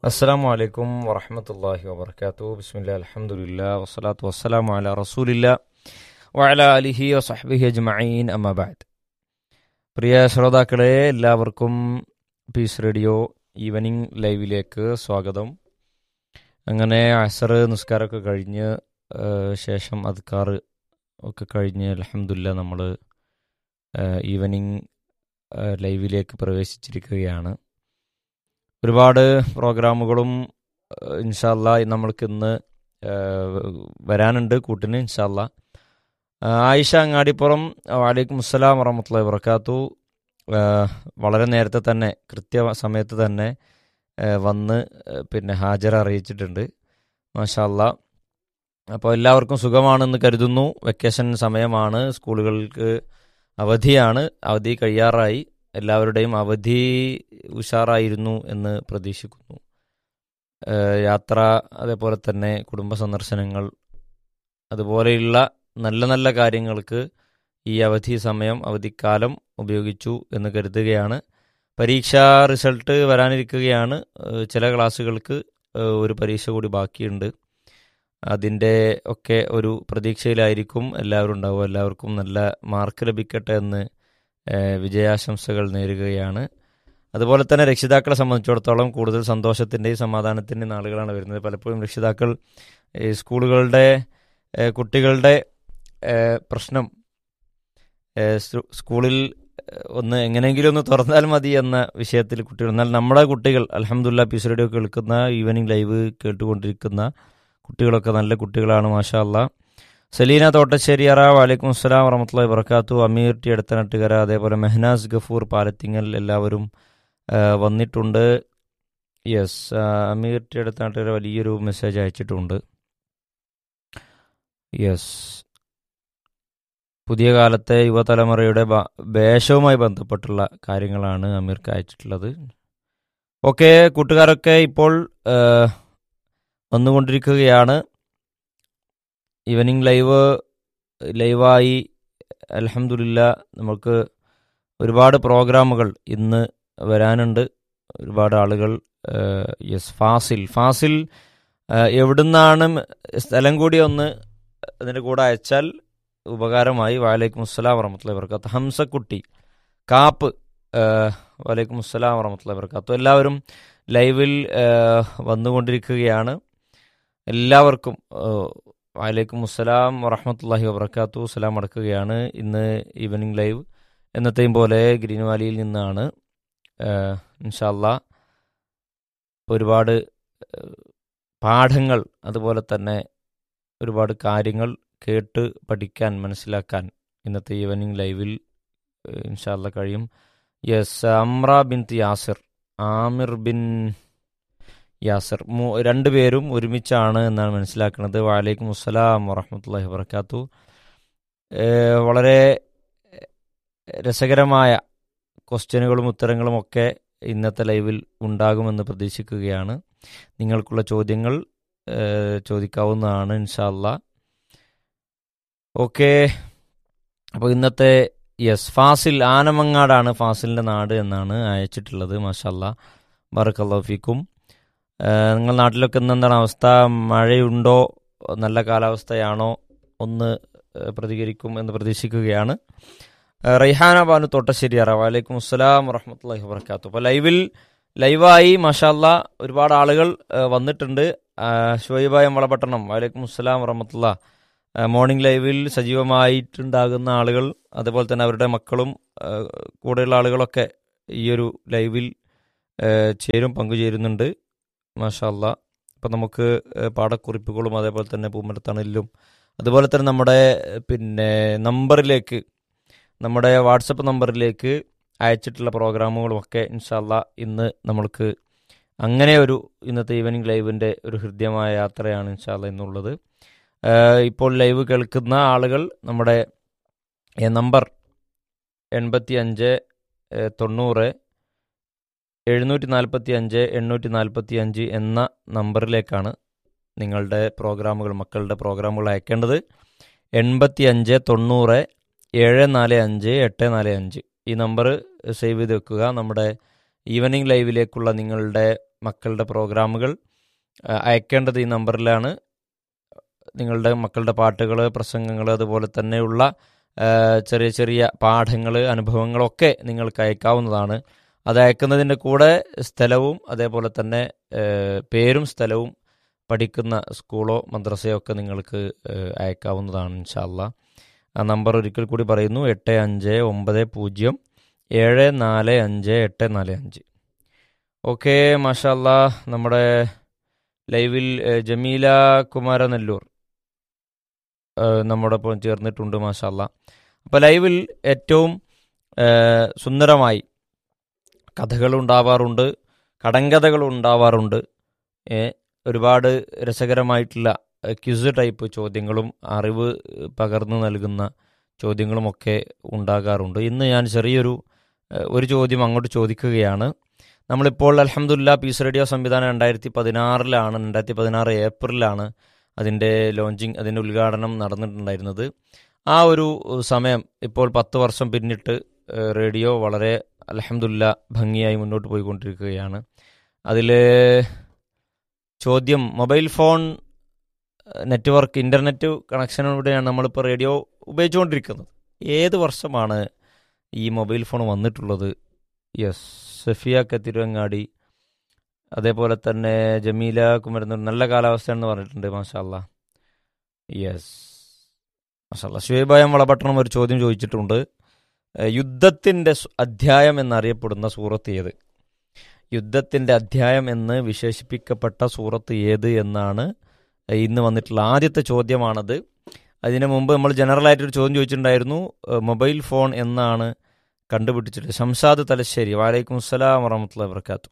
അസ്സാം വലൈക്കും വറഹമത്തല്ലാഹി വബർക്കാത്തു ബിസ്മില്ലാ അലഹമുല്ല വസ്സലാത്തു വസ്സലാമു അല റസൂലില്ല വഅല അലിഹി വസഹ്ബിഹി അജ്മഈൻ അമ്മബാദ് പ്രിയ ശ്രോതാക്കളെ എല്ലാവർക്കും പീസ് റേഡിയോ ഈവനിങ് ലൈവിലേക്ക് സ്വാഗതം അങ്ങനെ അസർ നിസ്കാരമൊക്കെ കഴിഞ്ഞ് ആ, ശേഷം അദ്കാർ ഒക്കെ കഴിഞ്ഞ് അലഹമുല്ല നമ്മൾ ഈവനിങ് ആ, ലൈവിലേക്ക് പ്രവേശിച്ചിരിക്കുകയാണ് ഒരുപാട് പ്രോഗ്രാമുകളും ഏഹ്, ഇൻഷാല്ല നമ്മൾക്ക് ഇന്ന് ഏഹ്, വരാനുണ്ട് കൂട്ടിന് ഇൻഷാല്ല ആഹ്, ആയിഷ അങ്ങാടിപ്പുറം വാലൈക്കും അസ്സലാം വറഹമത്തുള്ള വർക്കാത്തു വളരെ നേരത്തെ തന്നെ കൃത്യ സമയത്ത് തന്നെ ഏഹ്, വന്ന് ഏഹ്, പിന്നെ ഹാജർ അറിയിച്ചിട്ടുണ്ട് മാഷാല്ല അപ്പോൾ എല്ലാവർക്കും സുഖമാണെന്ന് കരുതുന്നു വെക്കേഷൻ സമയമാണ് സ്കൂളുകൾക്ക് അവധിയാണ് അവധി കഴിയാറായി എല്ലാവരുടെയും അവധി ഉഷാറായിരുന്നു എന്ന് പ്രതീക്ഷിക്കുന്നു ഏഹ് യാത്ര അതേപോലെ തന്നെ കുടുംബ സന്ദർശനങ്ങൾ അതുപോലെയുള്ള നല്ല നല്ല കാര്യങ്ങൾക്ക് ഈ അവധി സമയം അവധിക്കാലം ഉപയോഗിച്ചു എന്ന് കരുതുകയാണ് പരീക്ഷാ റിസൾട്ട് വരാനിരിക്കുകയാണ് ഏഹ് ചില ക്ലാസ്സുകൾക്ക് ഏഹ് ഒരു പരീക്ഷ കൂടി ബാക്കിയുണ്ട് അതിൻ്റെ ഒക്കെ ഒരു പ്രതീക്ഷയിലായിരിക്കും എല്ലാവരും ഉണ്ടാവുക എല്ലാവർക്കും നല്ല മാർക്ക് ലഭിക്കട്ടെ എന്ന് ഏഹ് വിജയാശംസകൾ നേരുകയാണ് അതുപോലെ തന്നെ രക്ഷിതാക്കളെ സംബന്ധിച്ചിടത്തോളം കൂടുതൽ സന്തോഷത്തിൻ്റെയും സമാധാനത്തിൻ്റെയും നാളുകളാണ് വരുന്നത് പലപ്പോഴും രക്ഷിതാക്കൾ ഈ സ്കൂളുകളുടെ ഏഹ് കുട്ടികളുടെ ഏഹ് പ്രശ്നം ഏഹ് സ് സ്കൂളിൽ ഏഹ് ഒന്ന് എങ്ങനെയെങ്കിലും ഒന്ന് തുറന്നാൽ മതി എന്ന വിഷയത്തിൽ കുട്ടികൾ എന്നാൽ നമ്മുടെ കുട്ടികൾ അലഹമുല്ല പീസ് റേഡിയോ കേൾക്കുന്ന ഈവനിങ് ലൈവ് കേട്ടുകൊണ്ടിരിക്കുന്ന കുട്ടികളൊക്കെ നല്ല കുട്ടികളാണ് മാഷാ അല്ലാ സലീന തോട്ടശ്ശേരി അറ വാലൈക്കും അസ്സലാം വറഹമത്തുള്ള വർക്കാത്തു അമീർ ടി അടുത്തനട്ടുകര അതേപോലെ മെഹനാസ് ഗഫൂർ പാലത്തിങ്ങൽ എല്ലാവരും ആ, വന്നിട്ടുണ്ട് യെസ് അമീർ ടി അടുത്തനട്ടുകര വലിയൊരു മെസ്സേജ് അയച്ചിട്ടുണ്ട് യെസ് പുതിയ കാലത്തെ യുവതലമുറയുടെ ബ- വേഷവുമായി ബന്ധപ്പെട്ടുള്ള കാര്യങ്ങളാണ് അമീർക്ക് അയച്ചിട്ടുള്ളത് ഓക്കെ കൂട്ടുകാരൊക്കെ ഇപ്പോൾ ആ, വന്നുകൊണ്ടിരിക്കുകയാണ് ഈവനിങ് ലൈവ് ലൈവായി അലഹമുല്ല നമുക്ക് ഒരുപാട് പ്രോഗ്രാമുകൾ ഇന്ന് വരാനുണ്ട് ഒരുപാട് ആളുകൾ യെസ് ഫാസിൽ ഫാസിൽ ആ, എവിടുന്നാണ് സ്ഥലം കൂടി ഒന്ന് അതിൻ്റെ കൂടെ അയച്ചാൽ ഉപകാരമായി വാലൈക്കും അസ്സലാം വറഹമത്തുള്ള വർക്കാത്തു ഹംസക്കുട്ടി കാപ്പ് ആ, വാലൈക്കും അസ്സലാം വറഹമത്തുള്ള വർക്കാത്തു എല്ലാവരും ലൈവിൽ ആ, വന്നുകൊണ്ടിരിക്കുകയാണ് എല്ലാവർക്കും ആ, വലൈക്കും അസ്സലാം വറഹമത്തല്ലാഹി വബർക്കാത്തു സലാം അടക്കുകയാണ് ഇന്ന് ഈവനിങ് ലൈവ് എന്നത്തെയും പോലെ ഗ്രീൻ വാലിയിൽ നിന്നാണ് ഇൻഷാല്ല ഒരുപാട് ഏഹ്, പാഠങ്ങൾ അതുപോലെ തന്നെ ഒരുപാട് കാര്യങ്ങൾ കേട്ട് പഠിക്കാൻ മനസ്സിലാക്കാൻ ഇന്നത്തെ ഈവനിങ് ലൈവിൽ ഏഹ്, ഇൻഷാല്ല കഴിയും yes Amr bin Yasir Aamir bin Yasir മൂ- രണ്ടുപേരും ഒരുമിച്ചാണ് എന്നാണ് മനസ്സിലാക്കുന്നത് വാലൈക്കും അസ്സലാം വറഹമത്തല്ലാഹി വർക്കാത്തു വളരെ രസകരമായ ക്വസ്റ്റ്യനുകളും ഉത്തരങ്ങളും ഒക്കെ ഇന്നത്തെ ലൈവിൽ ഉണ്ടാകുമെന്ന് പ്രതീക്ഷിക്കുകയാണ് നിങ്ങൾക്കുള്ള ചോദ്യങ്ങൾ ഏഹ്, ചോദിക്കാവുന്നതാണ് ഇൻഷാല്ല ഓക്കെ അപ്പോൾ ഇന്നത്തെ യെസ് ഫാസിൽ ആനമങ്ങാടാണ് ഫാസിലിൻ്റെ നാട് എന്നാണ് അയച്ചിട്ടുള്ളത് മാഷല്ല ബറക്കല്ലാഫിക്കും നിങ്ങൾ നാട്ടിലൊക്കെ ഇന്ന് എന്താണ് അവസ്ഥ മഴയുണ്ടോ നല്ല കാലാവസ്ഥയാണോ ഒന്ന് ഏഹ്, പ്രതികരിക്കും എന്ന് പ്രതീക്ഷിക്കുകയാണ് ഏഹ്, റൈഹാന ബാനു തോട്ടശ്ശേരി അറ വലൈക്കും അസ്സലാം വറഹമത്തല്ലാഹി വബർക്കാത്തു അപ്പോൾ ലൈവിൽ ലൈവായി മാഷാല്ല ഒരുപാട് ആളുകൾ ഏഹ്, വന്നിട്ടുണ്ട് ആഹ്, ഷുഹൈബായ വളപട്ടണം വലൈക്കും അസ്സലാം വറഹമത്തുള്ള മോർണിംഗ് ലൈവിൽ സജീവമായിട്ടുണ്ടാകുന്ന ആളുകൾ അതുപോലെ തന്നെ അവരുടെ മക്കളും ഏഹ്, കൂടെയുള്ള ആളുകളൊക്കെ ഈ ഒരു ലൈവിൽ ഏഹ്, ചേരും പങ്കുചേരുന്നുണ്ട് മാഷാല്ല അപ്പം നമുക്ക് ഏഹ്, പാഠക്കുറിപ്പുകളും അതേപോലെ തന്നെ പൂമരത്തണലിലും അതുപോലെ തന്നെ നമ്മുടെ ഏഹ്, പിന്നെ നമ്പറിലേക്ക് നമ്മുടെ വാട്സപ്പ് നമ്പറിലേക്ക് അയച്ചിട്ടുള്ള പ്രോഗ്രാമുകളും ഒക്കെ ഇൻഷാല്ല ഇന്ന് നമ്മൾക്ക് അങ്ങനെ ഒരു ഇന്നത്തെ ഈവനിങ് ലൈവിൻ്റെ ഒരു ഹൃദ്യമായ യാത്രയാണ് ഇൻഷാല്ല ഇന്നുള്ളത് ഏഹ്, ഇപ്പോൾ ലൈവ് കേൾക്കുന്ന ആളുകൾ നമ്മുടെ ഏഹ്, നമ്പർ എൺപത്തി അഞ്ച് ഏഹ്, തൊണ്ണൂറ് എഴുന്നൂറ്റി നാൽപ്പത്തി അഞ്ച് എണ്ണൂറ്റി നാൽപ്പത്തി അഞ്ച് എന്ന നമ്പറിലേക്കാണ് നിങ്ങളുടെ പ്രോഗ്രാമുകൾ മക്കളുടെ പ്രോഗ്രാമുകൾ അയക്കേണ്ടത് എൺപത്തി അഞ്ച് തൊണ്ണൂറ് ഏഴ് നാല് അഞ്ച് എട്ട് നാല് അഞ്ച് ഈ നമ്പർ സേവ് ചെയ്ത് വെക്കുക നമ്മുടെ ഈവനിങ് ലൈവിലേക്കുള്ള നിങ്ങളുടെ മക്കളുടെ പ്രോഗ്രാമുകൾ ആ, അയക്കേണ്ടത് ഈ നമ്പറിലാണ് നിങ്ങളുടെ മക്കളുടെ പാട്ടുകൾ പ്രസംഗങ്ങൾ അതുപോലെ തന്നെയുള്ള ആ, ചെറിയ ചെറിയ പാഠങ്ങൾ അനുഭവങ്ങളൊക്കെ നിങ്ങൾക്ക് അയക്കാവുന്നതാണ് അത് അയക്കുന്നതിൻ്റെ കൂടെ സ്ഥലവും അതേപോലെ തന്നെ ആ, പേരും സ്ഥലവും പഠിക്കുന്ന സ്കൂളോ മദ്രസയോ ഒക്കെ നിങ്ങൾക്ക് ആ, അയക്കാവുന്നതാണ് ഇൻഷാല്ല ആ നമ്പർ ഒരിക്കൽ കൂടി പറയുന്നു എട്ട് അഞ്ച് ഒമ്പത് പൂജ്യം ഏഴ് നാല് അഞ്ച് എട്ട് നാല് അഞ്ച് ഓക്കെ മാഷല്ല നമ്മുടെ ലൈവിൽ ഏ, ജമീല കുമാരനെല്ലൂർ ഏ, നമ്മുടെ ഒപ്പം ചേർന്നിട്ടുണ്ട് മാഷല്ല അപ്പോൾ ലൈവിൽ ഏറ്റവും ഏ, സുന്ദരമായി കഥകൾ ഉണ്ടാവാറുണ്ട് കടങ്കഥകൾ ഉണ്ടാവാറുണ്ട് ഏ, ഒരുപാട് രസകരമായിട്ടുള്ള ക്യുസ് ടൈപ്പ് ചോദ്യങ്ങളും അറിവ് പകർന്നു നൽകുന്ന ചോദ്യങ്ങളുമൊക്കെ ഉണ്ടാകാറുണ്ട് ഇന്ന് ഞാൻ ചെറിയൊരു ഏഹ്, ഒരു ചോദ്യം അങ്ങോട്ട് ചോദിക്കുകയാണ് നമ്മളിപ്പോൾ അലഹമുല്ല പീസ് റേഡിയോ സംവിധാനം രണ്ടായിരത്തി പതിനാറിലാണ് രണ്ടായിരത്തി പതിനാറ് ഏപ്രിലാണ് അതിൻ്റെ ലോഞ്ചിങ് അതിൻ്റെ ഉദ്ഘാടനം നടന്നിട്ടുണ്ടായിരുന്നത് ആ ഒരു സമയം ഇപ്പോൾ പത്ത് വർഷം പിന്നിട്ട് ഏഹ്, റേഡിയോ വളരെ അലഹമുല്ല ഭംഗിയായി മുന്നോട്ട് പോയിക്കൊണ്ടിരിക്കുകയാണ് അതിൽ ചോദ്യം mobile phone uh, network internet കണക്ഷനോടെയാണ് നമ്മളിപ്പോൾ റേഡിയോ ഉപയോഗിച്ചുകൊണ്ടിരിക്കുന്നത് ഏത് വർഷമാണ് ഈ മൊബൈൽ ഫോൺ വന്നിട്ടുള്ളത് യെസ് സഫിയ കത്തിരങ്ങാടി അതേപോലെ തന്നെ ജമീല കുമരന്നൂർ നല്ല കാലാവസ്ഥയാണെന്ന് പറഞ്ഞിട്ടുണ്ട് മാഷാല്ല യെസ് മാഷാല്ല ഷുഹൈബായം വളപട്ടണം ഒരു ചോദ്യം ചോദിച്ചിട്ടുണ്ട് ഏഹ്, യുദ്ധത്തിൻ്റെ സു- അധ്യായം എന്നറിയപ്പെടുന്ന സൂറത്ത് ഏത് യുദ്ധത്തിൻ്റെ അധ്യായം എന്ന് വിശേഷിപ്പിക്കപ്പെട്ട സൂറത്ത് ഏത് എന്നാണ് ഇന്ന് വന്നിട്ടുള്ള ആദ്യത്തെ ചോദ്യമാണത് അതിനു മുമ്പ് നമ്മൾ ജനറൽ ആയിട്ടൊരു ചോദ്യം ചോദിച്ചിട്ടുണ്ടായിരുന്നു ഏഹ്, മൊബൈൽ ഫോൺ എന്നാണ് കണ്ടുപിടിച്ചിട്ട് ഷംഷാദ് തലശ്ശേരി വാലൈക്കും അസ്സലാം വറഹമത്തുള്ള വർക്കാത്തു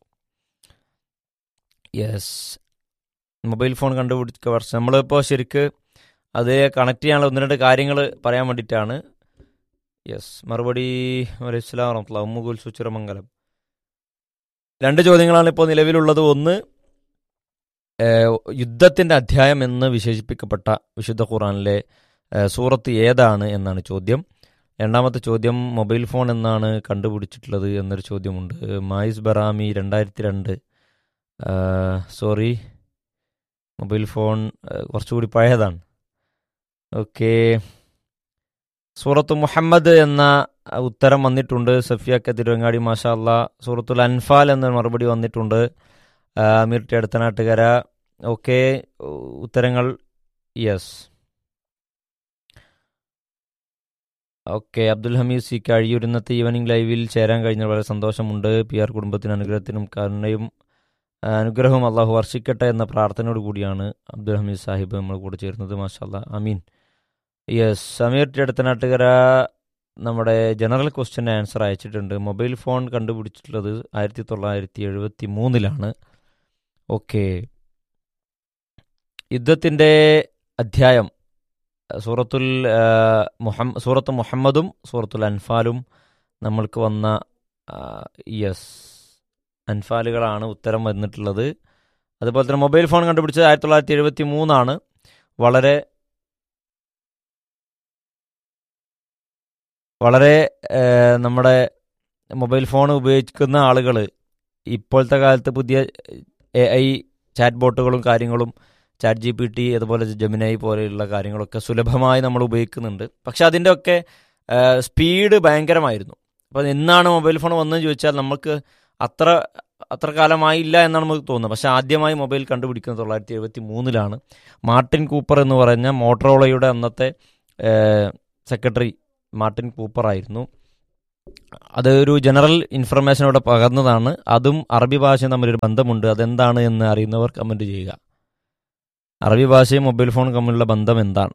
യെസ് മൊബൈൽ ഫോൺ കണ്ടുപിടിച്ച വർഷം നമ്മളിപ്പോൾ ശരിക്ക് അത് കണക്ട് ചെയ്യാനുള്ള ഒന്ന് രണ്ട് കാര്യങ്ങൾ പറയാൻ വേണ്ടിയിട്ടാണ് യെസ് മറുപടി വലൈക്കും അസ്സലാം വറഹമത്തുള്ള ഉമ്മുകുൽ സുച്ചിറമംഗലം രണ്ട് ചോദ്യങ്ങളാണ് ഇപ്പോൾ നിലവിലുള്ളത് ഒന്ന് ഏഹ്, യുദ്ധത്തിന്റെ അധ്യായം എന്ന് വിശേഷിപ്പിക്കപ്പെട്ട വിശുദ്ധ ഖുറാനിലെ ഏഹ്, സൂറത്ത് ഏതാണ് എന്നാണ് ചോദ്യം രണ്ടാമത്തെ ചോദ്യം മൊബൈൽ ഫോൺ എന്നാണ് കണ്ടുപിടിച്ചിട്ടുള്ളത് എന്നൊരു ചോദ്യമുണ്ട് മായിസ് ബറാമി രണ്ടായിരത്തി രണ്ട് സോറി മൊബൈൽ ഫോൺ ഏഹ്, കുറച്ചുകൂടി പഴയതാണ് ഓക്കെ സൂറത്ത് മുഹമ്മദ് എന്ന അഹ്, ഉത്തരം വന്നിട്ടുണ്ട് സഫിയ തിരുവങ്ങാടി മാഷാ അല്ലാ സൂറത്തുൽ അൻഫാൽ എന്ന മറുപടി വന്നിട്ടുണ്ട് ആ, അമീർ ടി അടുത്തനാട്ടുകര ഓക്കെ ഉത്തരങ്ങൾ yes okay Abdul Hameed C Kazhiyur ഇന്നത്തെ ഈവനിങ് ലൈവിൽ ചേരാൻ കഴിഞ്ഞ വളരെ സന്തോഷമുണ്ട് പി ആർ കുടുംബത്തിന് അനുഗ്രഹത്തിനും കരുണയും ആ, അനുഗ്രഹവും അള്ളാഹു വർഷിക്കട്ടെ എന്ന പ്രാർത്ഥനയോട് കൂടിയാണ് അബ്ദുൽ ഹമീദ് സാഹിബ് നമ്മൾ കൂടെ ചേരുന്നത് മാഷാല്ല അമീൻ യെസ് സമീർ ടി അടുത്തനാട്ടുകര നമ്മുടെ ജനറൽ ക്വസ്റ്റ്യൻ ആൻസർ അയച്ചിട്ടുണ്ട് മൊബൈൽ ഫോൺ കണ്ടുപിടിച്ചിട്ടുള്ളത് ആയിരത്തി തൊള്ളായിരത്തി എഴുപത്തി മൂന്നിലാണ് ഓക്കെ യുദ്ധത്തിൻ്റെ അധ്യായം സൂറത്തുൽ ആ, മുഹമ്മ സൂറത്ത് മുഹമ്മദും സൂറത്തുൽ അൻഫാലും നമ്മൾക്ക് വന്ന യെസ് അൻഫാലുകളാണ് ഉത്തരം വന്നിട്ടുള്ളത് അതുപോലെ തന്നെ മൊബൈൽ ഫോൺ കണ്ടുപിടിച്ചത് ആയിരത്തി തൊള്ളായിരത്തി എഴുപത്തി മൂന്നാണ് വളരെ വളരെ ഏഹ്, നമ്മുടെ മൊബൈൽ ഫോൺ ഉപയോഗിക്കുന്ന ആളുകൾ ഇപ്പോഴത്തെ കാലത്ത് പുതിയ എ ഐ ചാറ്റ് ബോട്ടുകളും കാര്യങ്ങളും ചാറ്റ് ജി പി ടി അതുപോലെ ജമിനായി പോലെയുള്ള കാര്യങ്ങളൊക്കെ സുലഭമായി നമ്മൾ ഉപയോഗിക്കുന്നുണ്ട് പക്ഷെ അതിൻ്റെ ഒക്കെ സ്പീഡ് ഭയങ്കരമായിരുന്നു അപ്പോൾ എന്നാണ് മൊബൈൽ ഫോൺ വന്നതെന്ന് ചോദിച്ചാൽ നമുക്ക് അത്ര അത്ര കാലമായില്ല എന്നാണ് നമുക്ക് തോന്നുന്നത് പക്ഷെ ആദ്യമായി മൊബൈൽ കണ്ടുപിടിക്കുന്നത് തൊള്ളായിരത്തി എഴുപത്തി മൂന്നിലാണ് മാർട്ടിൻ കൂപ്പർ എന്ന് പറഞ്ഞ മോട്ടറോളയുടെ അന്നത്തെ സെക്രട്ടറി മാർട്ടിൻ കൂപ്പർ ആയിരുന്നു അത് ഒരു ജനറൽ ഇൻഫർമേഷൻ ഇവിടെ പകർന്നതാണ് അതും അറബി ഭാഷയും തമ്മിലൊരു ബന്ധമുണ്ട് അതെന്താണ് എന്ന് അറിയുന്നവർ കമൻറ്റ് ചെയ്യുക അറബി ഭാഷയും മൊബൈൽ ഫോണും തമ്മിലുള്ള ബന്ധം എന്താണ്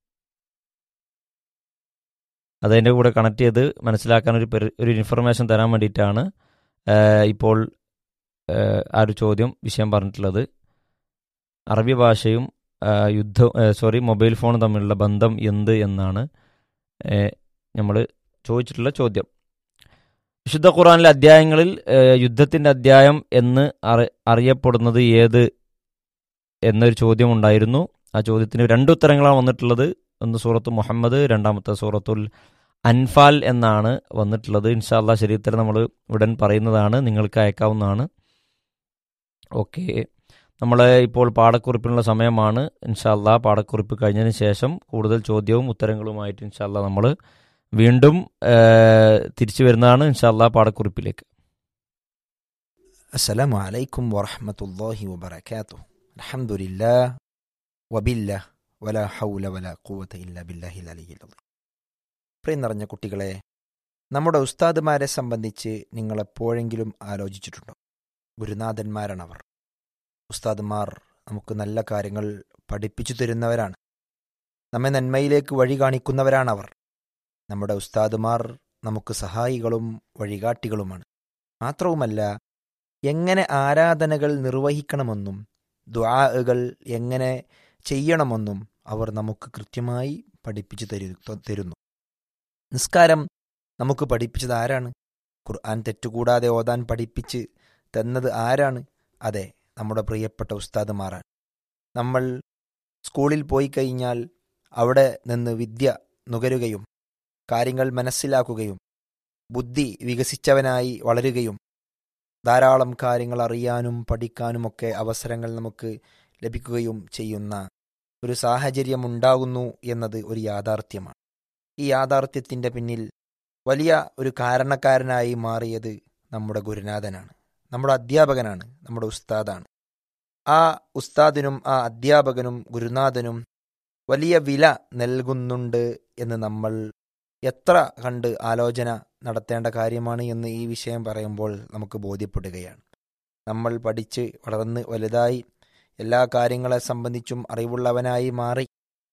അതതിൻ്റെ കൂടെ കണക്ട് ചെയ്ത് മനസ്സിലാക്കാൻ ഒരു പെരു- ഒരു ഇൻഫർമേഷൻ തരാൻ വേണ്ടിയിട്ടാണ് ഏഹ്, ഇപ്പോൾ ഏഹ്, ആ ഒരു ചോദ്യം വിഷയം പറഞ്ഞിട്ടുള്ളത് അറബി ഭാഷയും ഏഹ്, യുദ്ധം സോറി മൊബൈൽ ഫോണും തമ്മിലുള്ള ബന്ധം എന്ത് എന്നാണ് നമ്മൾ ചോദിച്ചിട്ടുള്ള ചോദ്യം വിശുദ്ധ ഖുറാനിലെ അധ്യായങ്ങളിൽ ഏഹ്, യുദ്ധത്തിൻ്റെ അധ്യായം എന്ന് അറി അറിയപ്പെടുന്നത് ഏത് എന്നൊരു ചോദ്യം ഉണ്ടായിരുന്നു ആ ചോദ്യത്തിന് രണ്ട് ഉത്തരങ്ങളാണ് വന്നിട്ടുള്ളത് ഒന്ന് സൂറത്ത് മുഹമ്മദ് രണ്ടാമത്തെ സൂറത്തുൽ അൻഫാൽ എന്നാണ് വന്നിട്ടുള്ളത് ഇൻഷാല്ല ശരീരത്തിൽ നമ്മൾ ഉടൻ പറയുന്നതാണ് നിങ്ങൾക്ക് അയക്കാവുന്നതാണ് ഓക്കെ നമ്മൾ ഇപ്പോൾ പാടക്കുറിപ്പിനുള്ള സമയമാണ് ഇൻഷാല്ല പാടക്കുറിപ്പ് കഴിഞ്ഞതിന് ശേഷം കൂടുതൽ ചോദ്യവും ഉത്തരങ്ങളുമായിട്ട് ഇൻഷാല്ല നമ്മൾ വീണ്ടും ഏഹ്, തിരിച്ചു വരുന്നതാണ് ഇൻഷാല്ല പാടക്കുറിപ്പിലേക്ക് السلام عليكم ورحمة الله وبركاته الحمد لله وبالله ولا حول ولا قوة إلا بالله العلي العظيم പ്രിയം നിറഞ്ഞ കുട്ടികളെ നമ്മുടെ ഉസ്താദുമാരെ സംബന്ധിച്ച് നിങ്ങൾ എപ്പോഴെങ്കിലും ആലോചിച്ചിട്ടുണ്ടോ ഗുരുനാഥന്മാരാണവർ ഉസ്താദുമാർ നമുക്ക് നല്ല കാര്യങ്ങൾ പഠിപ്പിച്ചു തരുന്നവരാണ് നമ്മെ നന്മയിലേക്ക് വഴി കാണിക്കുന്നവരാണവർ നമ്മുടെ ഉസ്താദുമാർ നമുക്ക് സഹായികളും വഴികാട്ടികളുമാണ് മാത്രവുമല്ല എങ്ങനെ ആരാധനകൾ നിർവഹിക്കണമെന്നും ദ്വാകൾ എങ്ങനെ ചെയ്യണമെന്നും അവർ നമുക്ക് കൃത്യമായി പഠിപ്പിച്ചു തരു തരുന്നു നിസ്കാരം നമുക്ക് പഠിപ്പിച്ചത് ആരാണ് ഖുർആൻ തെറ്റുകൂടാതെ ഓതാൻ പഠിപ്പിച്ച് തന്നത് ആരാണ് അതെ നമ്മുടെ പ്രിയപ്പെട്ട ഉസ്താദുമാറാണ് നമ്മൾ സ്കൂളിൽ പോയി കഴിഞ്ഞാൽ അവിടെ നിന്ന് വിദ്യ നുകരുകയും കാര്യങ്ങൾ മനസ്സിലാക്കുകയും ബുദ്ധി വികസിച്ചവനായി വളരുകയും ധാരാളം കാര്യങ്ങൾ അറിയാനും പഠിക്കാനുമൊക്കെ അവസരങ്ങൾ നമുക്ക് ലഭിക്കുകയും ചെയ്യുന്ന ഒരു സാഹചര്യം ഉണ്ടാകുന്നു എന്നത് ഒരു യാഥാർത്ഥ്യമാണ് ഈ യാഥാർത്ഥ്യത്തിൻ്റെ പിന്നിൽ വലിയ ഒരു കാരണക്കാരനായി മാറിയത് നമ്മുടെ ഗുരുനാഥനാണ് നമ്മുടെ അധ്യാപകനാണ് നമ്മുടെ ഉസ്താദാണ് ആ ഉസ്താദിനും ആ അധ്യാപകനും ഗുരുനാഥനും വലിയ വില നൽകുന്നുണ്ട് എന്ന് നമ്മൾ എത്ര കണ്ട് ആലോചന നടത്തേണ്ട കാര്യമാണ് എന്ന് ഈ വിഷയം പറയുമ്പോൾ നമുക്ക് ബോധ്യപ്പെടുകയാണ് നമ്മൾ പഠിച്ച് വളർന്ന് വലുതായി എല്ലാ കാര്യങ്ങളെ സംബന്ധിച്ചും അറിവുള്ളവനായി മാറി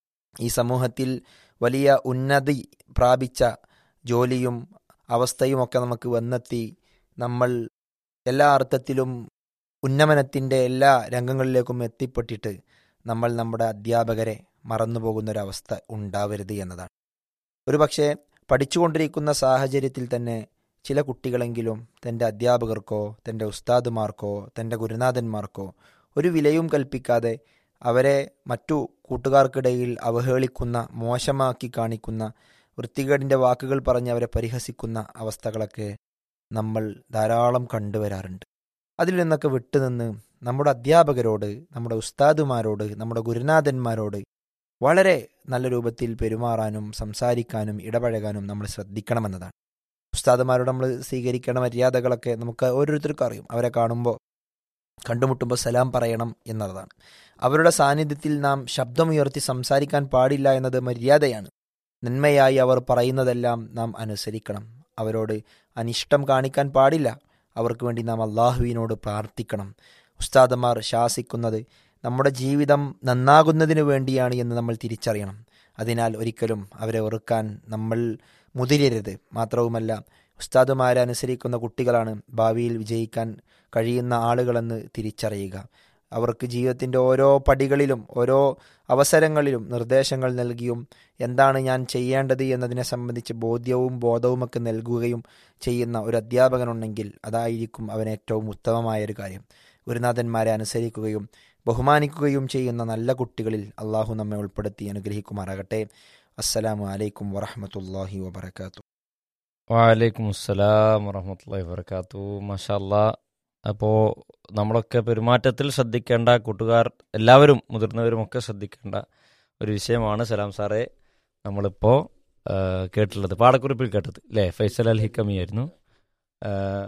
ഈ സമൂഹത്തിൽ വലിയ ഉന്നതി പ്രാപിച്ച ജോലിയും അവസ്ഥയുമൊക്കെ നമുക്ക് വന്നെത്തി നമ്മൾ എല്ലാ അർത്ഥത്തിലും ഉന്നമനത്തിൻ്റെ എല്ലാ രംഗങ്ങളിലേക്കും എത്തിപ്പെട്ടിട്ട് നമ്മൾ നമ്മുടെ അധ്യാപകരെ മറന്നുപോകുന്നൊരവസ്ഥ ഉണ്ടാവരുത് എന്നതാണ് ഒരുപക്ഷെ പഠിച്ചുകൊണ്ടിരിക്കുന്ന സാഹചര്യത്തിൽ തന്നെ ചില കുട്ടികളെങ്കിലും തൻ്റെ അധ്യാപകർക്കോ തൻ്റെ ഉസ്താദുമാർക്കോ തൻ്റെ ഗുരുനാഥന്മാർക്കോ ഒരു വിലയും കൽപ്പിക്കാതെ അവരെ മറ്റു കൂട്ടുകാർക്കിടയിൽ അവഹേളിക്കുന്ന മോശമാക്കി കാണിക്കുന്ന വൃത്തികേടിൻ്റെ വാക്കുകൾ പറഞ്ഞ് അവരെ പരിഹസിക്കുന്ന അവസ്ഥകളൊക്കെ നമ്മൾ ധാരാളം കണ്ടുവരാറുണ്ട് അതിൽ നിന്നൊക്കെ വിട്ടുനിന്ന് നമ്മുടെ അധ്യാപകരോട് നമ്മുടെ ഉസ്താദുമാരോട് നമ്മുടെ ഗുരുനാഥന്മാരോട് വളരെ നല്ല രൂപത്തിൽ പെരുമാറാനും സംസാരിക്കാനും ഇടപഴകാനും നമ്മൾ ശ്രദ്ധിക്കണമെന്നതാണ് ഉസ്താദുമാരോട് നമ്മൾ സ്വീകരിക്കേണ്ട മര്യാദകളൊക്കെ നമുക്ക് ഓരോരുത്തർക്കും അറിയും അവരെ കാണുമ്പോൾ കണ്ടുമുട്ടുമ്പോൾ സലാം പറയണം എന്നതാണ് അവരുടെ സാന്നിധ്യത്തിൽ നാം ശബ്ദമുയർത്തി സംസാരിക്കാൻ പാടില്ല എന്നത് മര്യാദയാണ് നന്മയായി അവർ പറയുന്നതെല്ലാം നാം അനുസരിക്കണം അവരോട് അനിഷ്ടം കാണിക്കാൻ പാടില്ല അവർക്ക് വേണ്ടി നാം അള്ളാഹുവിനോട് പ്രാർത്ഥിക്കണം ഉസ്താദന്മാർ ശാസിക്കുന്നത് നമ്മുടെ ജീവിതം നന്നാകുന്നതിന് വേണ്ടിയാണ് എന്ന് നമ്മൾ തിരിച്ചറിയണം അതിനാൽ ഒരിക്കലും അവരെ വെറുക്കാൻ നമ്മൾ മുതിരരുത് മാത്രവുമല്ല ഉസ്താദുമാരെ അനുസരിക്കുന്ന കുട്ടികളാണ് ഭാവിയിൽ വിജയിക്കാൻ കഴിയുന്ന ആളുകളെന്ന് തിരിച്ചറിയുക അവർക്ക് ജീവിതത്തിൻ്റെ ഓരോ പടികളിലും ഓരോ അവസരങ്ങളിലും നിർദ്ദേശങ്ങൾ നൽകിയും എന്താണ് ഞാൻ ചെയ്യേണ്ടത് എന്നതിനെ സംബന്ധിച്ച് ബോധ്യവും ബോധവുമൊക്കെ നൽകുകയും ചെയ്യുന്ന ഒരു അധ്യാപകനുണ്ടെങ്കിൽ അതായിരിക്കും അവൻ ഏറ്റവും ഉത്തമമായ ഒരു കാര്യം ഗുരുനാഥന്മാരെ അനുസരിക്കുകയും ബഹുമാനിക്കുകയും ചെയ്യുന്ന നല്ല കുട്ടികളിൽ അള്ളാഹു നമ്മെ ഉൾപ്പെടുത്തി അനുഗ്രഹിക്കുമാറാകട്ടെ അസ്സലാമു അലൈക്കും വറഹമത്തല്ലാഹി വബർക്കാത്തു വാലൈക്കും അസ്സലാം വറഹമത്തല്ലാഹി വർക്കാത്തു മഷാല്ലാ അപ്പോൾ നമ്മളൊക്കെ പെരുമാറ്റത്തിൽ ശ്രദ്ധിക്കേണ്ട കൂട്ടുകാർ എല്ലാവരും മുതിർന്നവരുമൊക്കെ ശ്രദ്ധിക്കേണ്ട ഒരു വിഷയമാണ് സലാം സാറേ നമ്മളിപ്പോൾ ആ, കേട്ടിട്ടുള്ളത് പാടക്കുറിപ്പിൽ കേട്ടത് അല്ലേ ഫൈസൽ അൽ ഹിക്കമി ആയിരുന്നു ആ,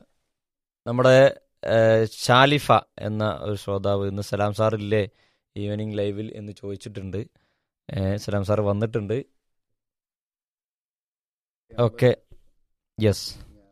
നമ്മുടെ ആ, ഷാലിഫ എന്ന ഒരു ശ്രോതാവ് ഇന്ന് സലാം സാറില്ലേ ഈവനിങ് ലൈവിൽ എന്ന് ചോദിച്ചിട്ടുണ്ട് ഏ, സലാം സാർ വന്നിട്ടുണ്ട് ഓക്കെ യെസ്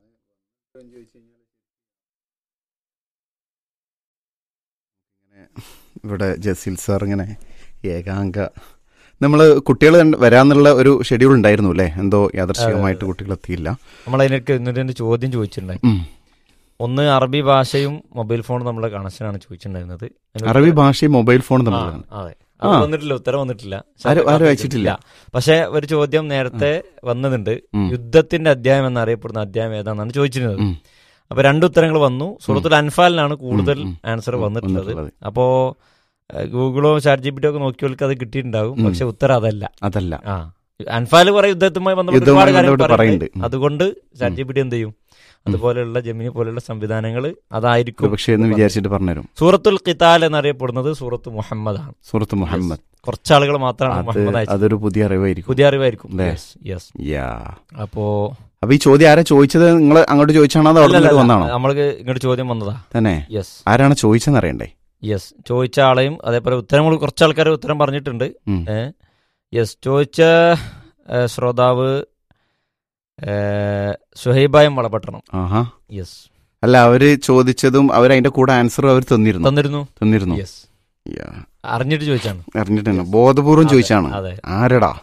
ഇവിടെ ജസീൽ സാർ ഇങ്ങനെ ഏകാംഗ നമ്മൾ കുട്ടികൾ വരാന്നുള്ള ഒരു ഷെഡ്യൂൾ ഉണ്ടായിരുന്നു അല്ലേ എന്തോ യാദർശികമായിട്ട് കുട്ടികൾ എത്തിയില്ല നമ്മൾ അതിനൊക്കെ ഇന്നൊരു ചോദ്യം ചോദിച്ചിട്ടുണ്ടായി ഉം. ഒന്ന് അറബി ഭാഷയും മൊബൈൽ ഫോണും നമ്മളെ കണക്ഷനാണ് ചോദിച്ചിട്ടുണ്ടായിരുന്നത് അതിന് അറബി ഭാഷയും മൊബൈൽ ഫോണും ആ, തമ്മിലാണ് അതെ ആ. അത് വന്നിട്ടില്ല ഉത്തരം വന്നിട്ടില്ല ആരും- ആരും അയച്ചിട്ടില്ല. പക്ഷെ ഒരു ചോദ്യം നേരത്തെ വന്നതുണ്ട് ഉം. യുദ്ധത്തിന്റെ അധ്യായം എന്നറിയപ്പെടുന്ന അധ്യായം ഏതാണെന്നാണ് ചോദിച്ചിരുന്നത് ഉം. അപ്പൊ രണ്ട് ഉത്തരങ്ങൾ വന്നു സൂറത്തുൽ അൻഫാലിനാണ് കൂടുതൽ ഉം, ഉം. ആൻസർ ഉം, വന്നിട്ടുള്ളത് വന്നിട്ടുള്ളത്. അപ്പോ ഏഹ്, ഗൂഗിളോ ചാറ്റ് ജി പി ടി ഒക്കെ നോക്കിയവർക്ക് അത് കിട്ടിയിട്ടുണ്ടാവും ഉം. പക്ഷെ ഉത്തരം അതല്ല അതല്ല ആ അൻഫാല് കുറെ യുദ്ധത്തുമായി ബന്ധപ്പെട്ട് യുദ്ധവുമായി ഒരുപാട് കാര്യങ്ങൾ ബന്ധപ്പെട്ട് പറയുന്നുണ്ട് പറയുന്നുണ്ട്. ഉം. അതുകൊണ്ട് ചാറ്റ് ജി പി ടി എന്ത് ചെയ്യും അതുപോലെയുള്ള ജമിനി പോലെയുള്ള സംവിധാനങ്ങൾ അതായിരിക്കും പക്ഷേ എന്ന് വിചാരിച്ചിട്ട് പറഞ്ഞുതരും സൂറത്തുൽ ഖിതാൽ എന്നറിയപ്പെടുന്നത് സൂറത്ത് മുഹമ്മദാണ് സുഹൃത്ത് മുഹമ്മദ് കുറച്ച് ആളുകൾ മാത്രമാണ് അത് മുഹമ്മദ് അയച്ചത് അതൊരു പുതിയ അറിവായിരിക്കും പുതിയ അറിവായിരിക്കും അല്ലേ? യെസ് യെസ് യാ അപ്പോ അപ്പൊ ഈ ചോദ്യം ആരാ ചോദിച്ചത് നിങ്ങൾ അങ്ങോട്ട് ചോദിച്ചാണോ അതോ അവിടെ നിന്ന് വന്നാണോ നമ്മൾക്ക് ഇങ്ങോട്ട് ചോദ്യം വന്നതാ തന്നെ യെസ് ആരാണ് ചോദിച്ചെന്ന് അറിയണ്ടേ യെസ് ചോദിച്ച ആളെയും അതേപോലെ ഉത്തരങ്ങൾ കുറച്ച് ആൾക്കാർ ഉത്തരം പറഞ്ഞിട്ടുണ്ട് ഉം. ഏ യെസ് ചോദിച്ച ഏ, ശ്രോതാവ് ഏ, സുഹൈബായം വളപട്ടണം ആഹാ യെസ് അല്ല അവര് ചോദിച്ചതും അവർ അതിന്റെ കൂടെ ആൻസറും അവർ തന്നിരുന്നു തന്നിരുന്നു തന്നിരുന്നു യെസ് യാ. അറിഞ്ഞിട്ട് ചോദിച്ചാണ് അറിഞ്ഞിട്ടുണ്ട് ബോധപൂർവം അതെ, ചോദിച്ചാണ് അതെ ആരടാ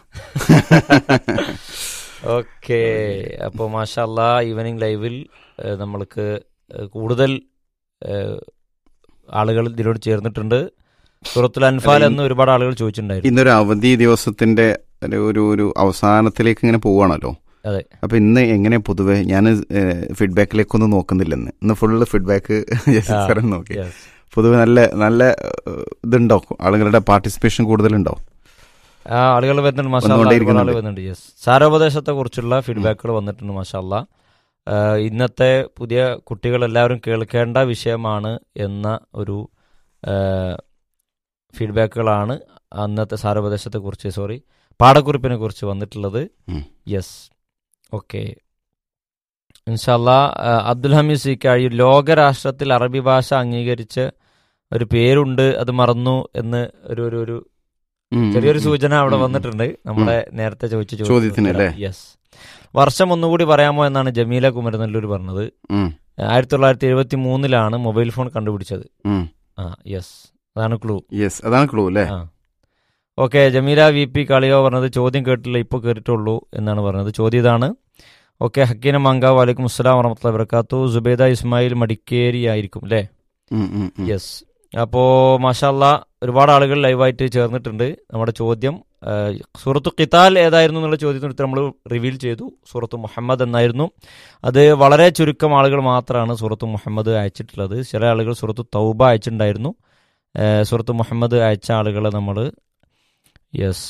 ഓക്കെ അപ്പോൾ മാഷല്ല ഈവനിങ് ലൈവിൽ ഏ, നമ്മൾക്ക് ഏ, കൂടുതൽ ഏ, ആളുകൾ ഇതിലോട് ചേർന്നിട്ടുണ്ട് സൂറത്തുൽ അൻഫാൽ എന്ന് ഒരുപാട് ആളുകൾ ചോദിച്ചിട്ടുണ്ടായിരുന്നു ഇന്നൊരു അവധി ദിവസത്തിന്റെ ഒരു- ഒരു ഒരു അവസാനത്തിലേക്ക് ഇങ്ങനെ പോവാണല്ലോ അതെ. അപ്പൊ ഇന്ന് എങ്ങനെ പൊതുവെ ഞാൻ ഫീഡ്ബാക്കിലേക്കൊന്നും നോക്കുന്നില്ല ഇന്ന് ഇന്ന് ഫുള്ള് ഫീഡ്ബാക്ക് ആ. നോക്കി Yes. പൊതുവെ നല്ല നല്ല ഏഹ്, ഇതുണ്ടോ ആളുകളുടെ പാർട്ടിസിപ്പേഷൻ കൂടുതലുണ്ടോ ആ ആളുകൾ വരുന്നുണ്ട് മാഷാ വന്നുകൊണ്ടേയിരിക്കുന്നുണ്ട്. ആളുകൾ വരുന്നുണ്ട് യെസ് സാരോപദേശത്തെ കുറിച്ചുള്ള ഫീഡ്ബാക്കുകൾ വന്നിട്ടുണ്ട് മാഷാല്ല ഇന്നത്തെ പുതിയ കുട്ടികൾ എല്ലാവരും കേൾക്കേണ്ട വിഷയമാണ് എന്ന ഒരു ആ, ഫീഡ്ബാക്കുകളാണ് അന്നത്തെ സാരോപദേശത്തെ കുറിച്ച് സോറി പാഠക്കുറിപ്പിനെ കുറിച്ച് വന്നിട്ടുള്ളത് ഉം. യെസ് ഓക്കെ ഇൻഷല്ല അബ്ദുൽ ഹമീദ് സിക്കാഴി ലോകരാഷ്ട്രത്തിൽ അറബി ഭാഷ അംഗീകരിച്ച് ഒരു പേരുണ്ട് അത് മറന്നു എന്ന് ഒരു ഒരു ഒരു ഉം, ചെറിയൊരു ഉം, സൂചന അവിടെ ഉം, ഉം. വന്നിട്ടുണ്ട് നമ്മുടെ നേരത്തെ ചോദിച്ച ചോദ്യത്തിന് അല്ലേ? യെസ് വർഷം ഒന്നുകൂടി പറയാമോ എന്നാണ് ജമീല കുമരനെല്ലൂർ പറഞ്ഞത് ഉം, ആയിരത്തി തൊള്ളായിരത്തി എഴുപത്തി മൂന്നിലാണ് മൊബൈൽ ഫോൺ കണ്ടുപിടിച്ചത് ഉം. ആ യെസ് അതാണ് ക്ലൂ യെസ് അതാണ് ക്ലൂ അല്ലേ ആ ഓക്കെ ജമീല വി പി കളിയോ പറഞ്ഞത് ചോദ്യം കേട്ടില്ല ഇപ്പോൾ കേട്ടിട്ടുള്ളൂ എന്നാണ് പറഞ്ഞത് ചോദ്യം ഇതാണ് ഓക്കെ ഹക്കീന മങ്ക വലൈക്കും അസ്സലാം വറഹമത്തുള്ള വർക്കാത്തു സുബേദ ഇസ്മായിൽ മടിക്കേരി ആയിരിക്കും അല്ലേ ഉം, ഉം, ഉം. യെസ് അപ്പോൾ മാഷല്ല ഒരുപാട് ആളുകൾ ലൈവായിട്ട് ചേർന്നിട്ടുണ്ട് നമ്മുടെ ചോദ്യം ആ, സൂറത്തു ഖിതാൽ ഏതായിരുന്നു എന്നുള്ള ചോദ്യത്തിന് ഉത്തരം നമ്മൾ റിവീൽ ചെയ്തു സൂറത്തു മുഹമ്മദ് എന്നായിരുന്നു അത് വളരെ ചുരുക്കം ആളുകൾ മാത്രമാണ് സൂറത്തു മുഹമ്മദ് അയച്ചിട്ടുള്ളത് ചില ആളുകൾ സൂറത്തു തൗബ അയച്ചിട്ടുണ്ടായിരുന്നു ആ, സൂറത്തു മുഹമ്മദ് അയച്ച ആളുകളെ നമ്മൾ യെസ്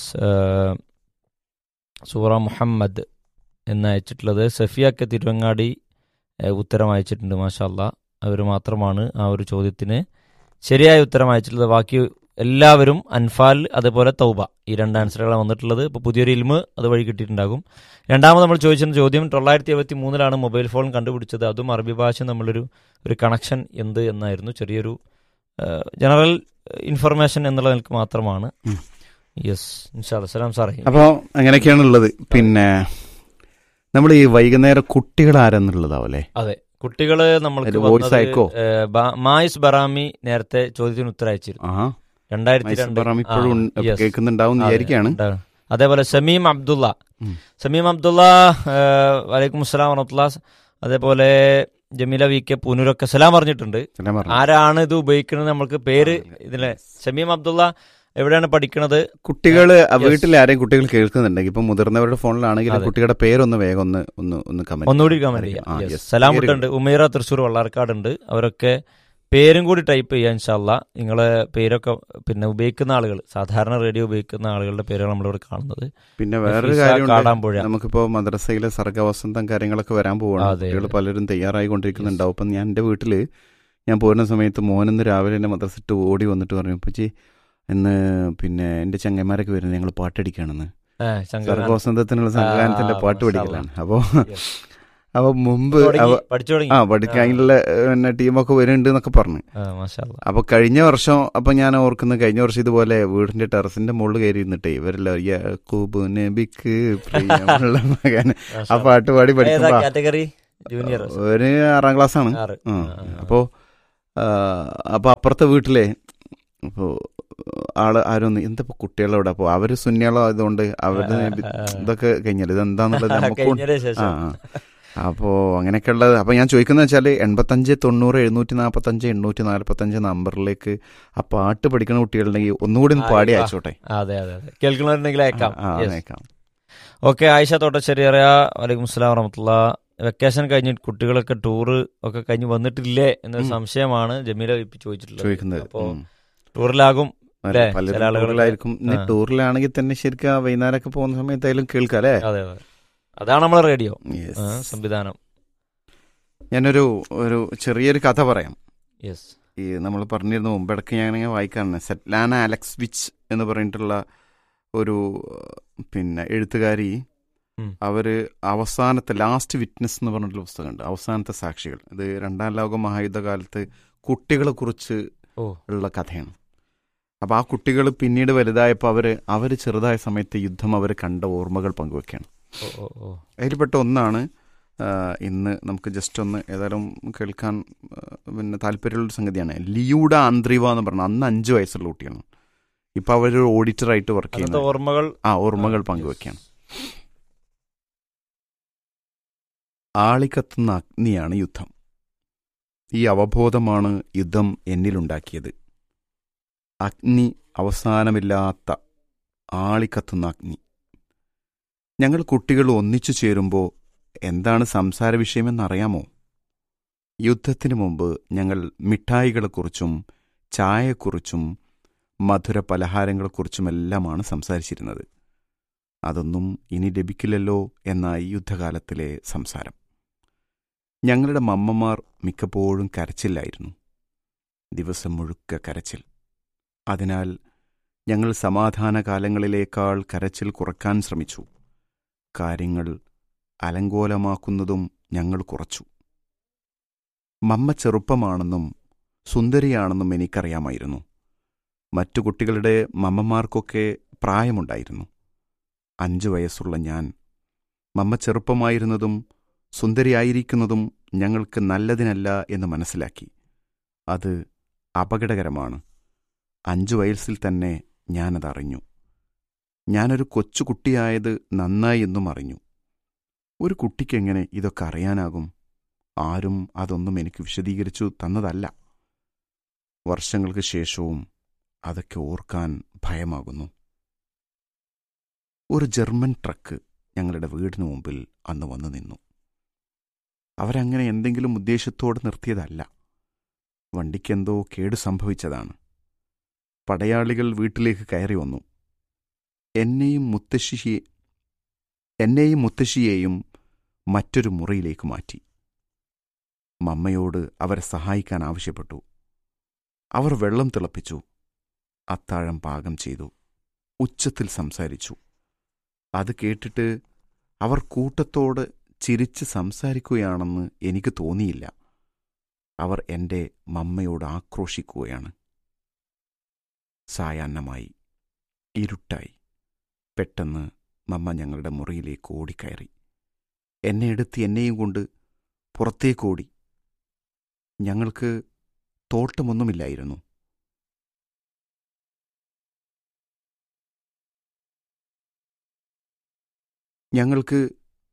സൂറ മുഹമ്മദ് എന്ന് അയച്ചിട്ടുള്ളത് സഫിയാക്ക തിരുവങ്ങാടി ആ, ഉത്തരം അയച്ചിട്ടുണ്ട് മാഷാല്ല അവർ മാത്രമാണ് ആ ഒരു ചോദ്യത്തിന് ശരിയായ ഉത്തരം അയച്ചിട്ടുള്ളത് ബാക്കി എല്ലാവരും അൻഫാൽ അതുപോലെ തൗബ ഈ രണ്ട് ആൻസറുകളാണ് വന്നിട്ടുള്ളത് ഇപ്പോൾ പുതിയൊരു ഇൽമ് അതുവഴി കിട്ടിയിട്ടുണ്ടാകും രണ്ടാമത് നമ്മൾ ചോദിച്ചിരുന്ന ചോദ്യം തൊള്ളായിരത്തി എഴുപത്തി മൂന്നിലാണ് മൊബൈൽ ഫോൺ കണ്ടുപിടിച്ചത് അതും അറബി ഭാഷ നമ്മളൊരു ഒരു കണക്ഷൻ എന്ത് എന്നായിരുന്നു ചെറിയൊരു ജനറൽ ഇൻഫർമേഷൻ എന്നുള്ള നിലക്ക് മാത്രമാണ് ഉം. യെസ് ഇൻഷാ സലാം സാറേ അപ്പോ അങ്ങനെയൊക്കെയാണ് ഉള്ളത് പിന്നെ നമ്മൾ ഈ വൈകുന്നേരം കുട്ടികൾ ആരെന്നുള്ളതാവല്ലേ അതെ കുട്ടികള് നമ്മൾക്ക് ഒരു voice വന്നത്, അയക്കോ? ഏ, ബ- മായിസ് ബറാമി നേരത്തെ ചോദ്യത്തിന് ഉത്തരം അയച്ചിരുന്നു ആഹാ രണ്ടായിരത്തി മൈസൂർ രണ്ട് ബറാം ഇപ്പോഴും ഉണ്ട്. ആ, yes. കേൾക്കുന്നുണ്ടാവും എന്ന് അതെ, വിചാരിക്കുകയാണ് ഉണ്ടാവും. അതേപോലെ സമീം അബ്ദുള്ള ഉം. സമീം അബ്ദുള്ള വലൈക്കും അസ്സലാം വറഹമത്തുള്ള അതേപോലെ ജമീല വി കെ പൂനൂരൊക്കെ സലാം പറഞ്ഞിട്ടുണ്ട് ഞാൻ പറഞ്ഞു. ആരാണ് ഇത് ഉപയോഗിക്കുന്നത് നമ്മൾക്ക് പേര് ഇതിലെ ഷമീം അബ്ദുള്ള എവിടെയാണ് പഠിക്കുന്നത് കുട്ടികള് Yes. വീട്ടിൽ ആരെയും കുട്ടികൾ കേൾക്കുന്നുണ്ടെങ്കിൽ ഇപ്പൊ മുതിർന്നവരുടെ ഫോണിലാണെങ്കിൽ അതെ. കുട്ടികളുടെ പേരൊന്ന് വേഗം ഒന്ന് ഒന്ന് ഒന്ന് കമന്റ് ഒന്നുകൂടി കമന്റ് ആ, ചെയ്യാം yes. Yes. സലാം പേര് ഇട്ടുണ്ട് ഉമേറ തൃശ്ശൂർ വള്ളാർക്കാട് ഉണ്ട് അവരൊക്കെ പേരും കൂടി ടൈപ്പ് ചെയ്യാൻ ഇൻഷാല്ല നിങ്ങളെ പേരൊക്കെ പിന്നെ ഉപയോഗിക്കുന്ന ആളുകൾ സാധാരണ റേഡിയോ ഉപയോഗിക്കുന്ന ആളുകളുടെ പേരാണ് നമ്മളിവിടെ കാണുന്നത് പിന്നെ വേറൊരു നഫീസ കാര്യമുണ്ട് കാടാമ്പുഴ നമുക്കിപ്പോ മദ്രസയിലെ സർഗവസന്തം കാര്യങ്ങളൊക്കെ വരാൻ പോവാണ് അതെ, കുട്ടികൾ അതെ. പലരും തയ്യാറായിക്കൊണ്ടിരിക്കുന്നുണ്ടാവും അപ്പം ഞാൻ എൻ്റെ വീട്ടില് ഞാൻ പോരുന്ന സമയത്ത് മോനിന്ന് രാവിലെ എന്നെ മദ്രസിട്ട് ഓടി വന്നിട്ട് പറഞ്ഞു പച്ചി ഇന്ന് പിന്നെ എൻ്റെ ചങ്ങന്മാരൊക്കെ വരുന്നത് ഞങ്ങൾ പാട്ടടിക്കുകയാണെന്ന് ഏ, ശങ്കരനാഥ്. സർഗവസന്തത്തിനുള്ള സംഘാനത്തിന്റെ ആ, പാട്ട് മാഷാ പഠിക്കലാണ് അപ്പോൾ Yes. അപ്പൊ മുമ്പ് തുടങ്ങി, അവ- പഠിച്ചു തുടങ്ങി ആ പഠിക്കാനുള്ള പിന്നെ ടീമൊക്കെ വരുന്നുണ്ട് എന്നൊക്കെ പറഞ്ഞു ആ, മാഷാ അല്ലാ. അപ്പൊ കഴിഞ്ഞ വർഷം അപ്പൊ ഞാൻ ഓർക്കുന്നു കഴിഞ്ഞ വർഷം ഇതുപോലെ വീടിന്റെ ടെറസിന്റെ മുകളിൽ കയറി ഇരുന്നിട്ടേ ഇവരെല്ലാം യാക്കൂബ് നബിക്ക് പ്രിയമുള്ള മകൻ മാഷാ ആ പാട്ട് പാടി അല്ലാ. ഏതാ പഠിക്കുമ്പോ കാറ്റഗറി ജൂനിയർ ഒരു ആറാം ക്ലാസ് ആണ് ആറ് ഉം. ആ, ആ, ആ. അപ്പോ ആ, അപ്പൊ അപ്പുറത്തെ വീട്ടിലെ അപ്പോ ആള് ആരൊന്ന് എന്താ ഇപ്പൊ കുട്ടികളവിടെ അപ്പൊ അവര് സുന്യാളോ ആയതുകൊണ്ട് അവരുടെ നബി- ആ, ആ. ഇതൊക്കെ കഴിഞ്ഞാൽ ഇത് എന്താന്നുള്ളത് നമുക്ക് കഴിഞ്ഞതിന് ആ ശേഷം ആ. അപ്പോ അങ്ങനെയൊക്കെ ഉള്ളത് അപ്പൊ ഞാൻ ചോദിക്കുന്നത് വെച്ചാല് എൺപത്തഞ്ച് തൊണ്ണൂറ് എഴുന്നൂറ്റി നാപ്പത്തഞ്ച് എണ്ണൂറ്റി നാല്പത്തഞ്ച് നമ്പറിലേക്ക് ആ പാട്ട് പഠിക്കുന്ന കുട്ടികളുണ്ടെങ്കിൽ ഒന്നുകൂടി ഒന്ന് ആ, പാടി ആ. അയച്ചോട്ടെ അതെ അതെ അതെ കേൾക്കണമെന്നുണ്ടെങ്കിൽ അയക്കാം ആ, Yes. അയക്കാം ഓക്കെ ആയിഷ തോട്ടശ്ശേരി അറിയ വലൈക്കും സ്ലാം വറഹമത്തുള്ള വെക്കേഷൻ കഴിഞ്ഞ് കുട്ടികളൊക്കെ ടൂറ് ഒക്കെ കഴിഞ്ഞ് വന്നിട്ടില്ലേ എന്നൊരു ഉം. സംശയമാണ് ജമീല ഇപ്പൊ ചോദിച്ചിട്ടുള്ളത് ചോദിക്കുന്നത് അപ്പോ ഉം. ടൂറിലാകും അല്ലേ? പലരും ചില ആളുകളൊക്കെ- ടൂറിലായിരിക്കും ഇനി ആ. ടൂറിലാണെങ്കിൽ തന്നെ ശരിക്കും ആ വൈകുന്നേരമൊക്കെ പോകുന്ന സമയത്തായാലും കേൾക്കാം അല്ലേ അതെ അതെ അതാണ് നമ്മളെ റേഡിയോ Yes. സംവിധാനം ഞാനൊരു ഒരു ചെറിയൊരു കഥ പറയാം യെസ് ഈ നമ്മൾ പറഞ്ഞിരുന്ന മുമ്പിടക്ക് ഞാനിങ്ങനെ വായിക്കാറുണ്ട് സെറ്റ്ലാന അലക്സ് വിച്ച് എന്ന് പറഞ്ഞിട്ടുള്ള ഒരു ഏഹ്, പിന്നെ എഴുത്തുകാരി ഉം. അവര് അവസാനത്തെ ലാസ്റ്റ് വിറ്റ്നസ് എന്ന് പറഞ്ഞിട്ടുള്ള പുസ്തകമുണ്ട് അവസാനത്തെ സാക്ഷികൾ ഇത് രണ്ടാം ലോക മഹായുദ്ധകാലത്ത് കുട്ടികളെ കുറിച്ച് ഓ ഉള്ള കഥയാണ് അപ്പോൾ ആ കുട്ടികൾ പിന്നീട് വലുതായപ്പോൾ അവർ അവർ ചെറുതായ സമയത്ത് യുദ്ധം അവർ കണ്ട ഓർമ്മകൾ പങ്കുവെക്കുകയാണ് ഓ ഓ ഓ അതിൽപ്പെട്ട ഒന്നാണ് ആ, ഇന്ന് നമുക്ക് ജസ്റ്റ് ഒന്ന് ഏതായാലും കേൾക്കാൻ ആ, പിന്നെ താല്പര്യമുള്ള സംഗതിയാണ് ലിയൂഡ ആന്ത്രിവ എന്ന് പറഞ്ഞ അന്ന് അഞ്ച് വയസ്സുള്ള കുട്ടിയാണ് ഇപ്പൊ അവരൊരു ഓഡിറ്ററായിട്ട് വർക്ക് അന്നത്തെ ചെയ്യുന്നത് ഓർമ്മകൾ ആ ഓർമ്മകൾ ആ, പങ്കുവെക്കുകയാണ് ആളിക്കത്തുന്ന അഗ്നിയാണ് യുദ്ധം ഈ അവബോധമാണ് യുദ്ധം എന്നിലുണ്ടാക്കിയത് അഗ്നി അവസാനമില്ലാത്ത ആളിക്കത്തുന്ന അഗ്നി ഞങ്ങൾ കുട്ടികൾ ഒന്നിച്ചു ചേരുമ്പോൾ എന്താണ് സംസാര വിഷയമെന്നറിയാമോ യുദ്ധത്തിനു മുമ്പ് ഞങ്ങൾ മിഠായികളെക്കുറിച്ചും ചായയെക്കുറിച്ചും മധുര പലഹാരങ്ങളെക്കുറിച്ചുമെല്ലാമാണ് സംസാരിച്ചിരുന്നത് അതൊന്നും ഇനി ലഭിക്കില്ലല്ലോ എന്നായി യുദ്ധകാലത്തിലെ സംസാരം ഞങ്ങളുടെ മമ്മമാർ മിക്കപ്പോഴും കരച്ചില്ലായിരുന്നു ദിവസം മുഴുക്ക കരച്ചിൽ അതിനാൽ ഞങ്ങൾ സമാധാന കാലങ്ങളിലേക്കാൾ കരച്ചിൽ കുറക്കാൻ ശ്രമിച്ചു കാര്യങ്ങൾ അലങ്കോലമാക്കുന്നതും ഞങ്ങൾ കുറച്ചു മമ്മ ചെറുപ്പമാണെന്നും സുന്ദരിയാണെന്നും എനിക്കറിയാമായിരുന്നു മറ്റു കുട്ടികളുടെ മമ്മമാർക്കൊക്കെ പ്രായമുണ്ടായിരുന്നു അഞ്ചു വയസ്സുള്ള ഞാൻ മമ്മ ചെറുപ്പമായിരുന്നതും സുന്ദരിയായിരിക്കുന്നതും ഞങ്ങൾക്ക് നല്ലതിനല്ല എന്ന് മനസ്സിലാക്കി അത് അപകടകരമാണ് അഞ്ചു വയസ്സിൽ തന്നെ ഞാനതറിഞ്ഞു ഞാനൊരു കൊച്ചുകുട്ടിയായത് നന്നായി എന്നും അറിഞ്ഞു ഒരു കുട്ടിക്കെങ്ങനെ ഇതൊക്കെ അറിയാനാകും ആരും അതൊന്നും എനിക്ക് വിശദീകരിച്ചു തന്നതല്ല വർഷങ്ങൾക്ക് ശേഷവും അതൊക്കെ ഓർക്കാൻ ഭയമാകുന്നു ഒരു ജർമ്മൻ ട്രക്ക് ഞങ്ങളുടെ വീടിന് മുമ്പിൽ അന്ന് വന്നു നിന്നു അവരങ്ങനെ എന്തെങ്കിലും ഉദ്ദേശത്തോടെ നിർത്തിയതല്ല വണ്ടിക്കെന്തോ കേട് സംഭവിച്ചതാണ് പടയാളികൾ വീട്ടിലേക്ക് കയറി വന്നു എന്നെയും മുത്തശ്ശിയെ എന്നെയും മുത്തശ്ശിയെയും മറ്റൊരു മുറിയിലേക്ക് മാറ്റി മമ്മയോട് അവരെ സഹായിക്കാൻ ആവശ്യപ്പെട്ടു അവർ വെള്ളം തിളപ്പിച്ചു അത്താഴം പാകം ചെയ്തു ഉച്ചത്തിൽ സംസാരിച്ചു അത് കേട്ടിട്ട് അവർ കൂട്ടത്തോട് ചിരിച്ച് സംസാരിക്കുകയാണെന്ന് എനിക്ക് തോന്നിയില്ല അവർ എൻ്റെ മമ്മയോട് ആക്രോശിക്കുകയാണ് സായാഹ്നമായി ഇരുട്ടായി പെട്ടെന്ന് മമ്മ ഞങ്ങളുടെ മുറിയിലേക്ക് ഓടിക്കയറി എന്നെ എടുത്ത് എന്നെയും കൊണ്ട് പുറത്തേക്കോടി ഞങ്ങൾക്ക് തോട്ടമൊന്നുമില്ലായിരുന്നു ഞങ്ങൾക്ക്